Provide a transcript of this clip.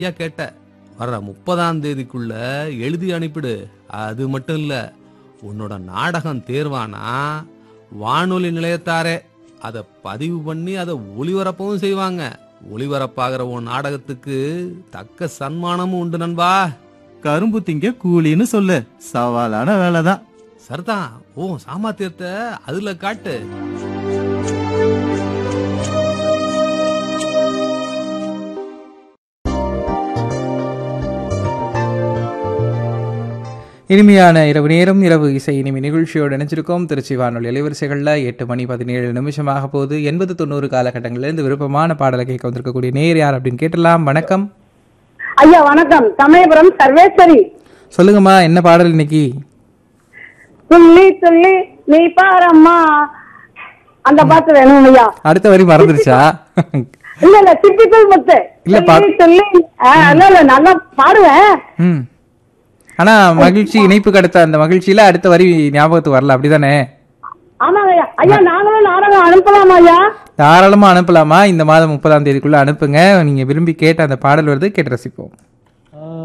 ஐயா கேட்ட வர்ற முப்பதாம் தேதிக்குள்ள எழுதி அனுப்பிடு அது மட்டும் இல்ல உன்னோட நாடகம் தேர்வானா வானொலி நிலையத்தாரே அதை பதிவு பண்ணி அதை ஒளிபரப்பவும் செய்வாங்க ஒளிபரப்பாகிற உன் நாடகத்துக்கு தக்க சன்மானமும் உண்டு நண்பா கரும்பு திங்க கூலின்னு சொல்லு சவாலான வேலைதான் சரிதான் ஓ சாமர்த்தியத்தை அதுல காட்டு இனிமையான இரவு நேரம் இரவு இசை இனிமை நிகழ்ச்சியோடு இணைஞ்சிருக்கோம் திருச்சி வானொலி அலைவரிசைகளில் எட்டு மணி பதினேழு நிமிஷமாக போகுது எண்பது தொண்ணூறு காலகட்டங்களிலிருந்து விருப்பமான பாடலை கேட்க வந்திருக்கக்கூடிய நேர் யார் அப்படின்னு கேட்டலாம் வணக்கம் ஐயா வணக்கம் சமயபுரம் சர்வேஸ்வரி சொல்லுங்கம்மா என்ன பாடல் இன்னைக்கு துள்ளி துள்ளி நீ பாரம்மா அந்த பாட்டு வேணும் ஐயா அடுத்த வரி மறந்துருச்சா இல்ல இல்ல டிப்பிக்கல் முத்து இல்ல, பா- துள்ளி துள்ளி ஆ, இல்ல இல்ல நல்லா பாடுவேன் ம் ஆனா மகிழ்ச்சி இணைப்புக்கு அடுத்த அந்த மகிழ்ச்சியில அடுத்த வரி ஞாபகத்துக்கு வரல அப்படிதானே ஆமாங்க ஐயா ஐயா நாங்களும் நாடகம் அனுப்பலாமா ஐயா தாராளமா அனுப்பலாமா இந்த மாதம் முப்பதாம் தேதிக்குள்ள அனுப்புங்க நீங்க விரும்பி கேட்ட அந்த பாடல் வருது கேட்டு ரசிப்போம்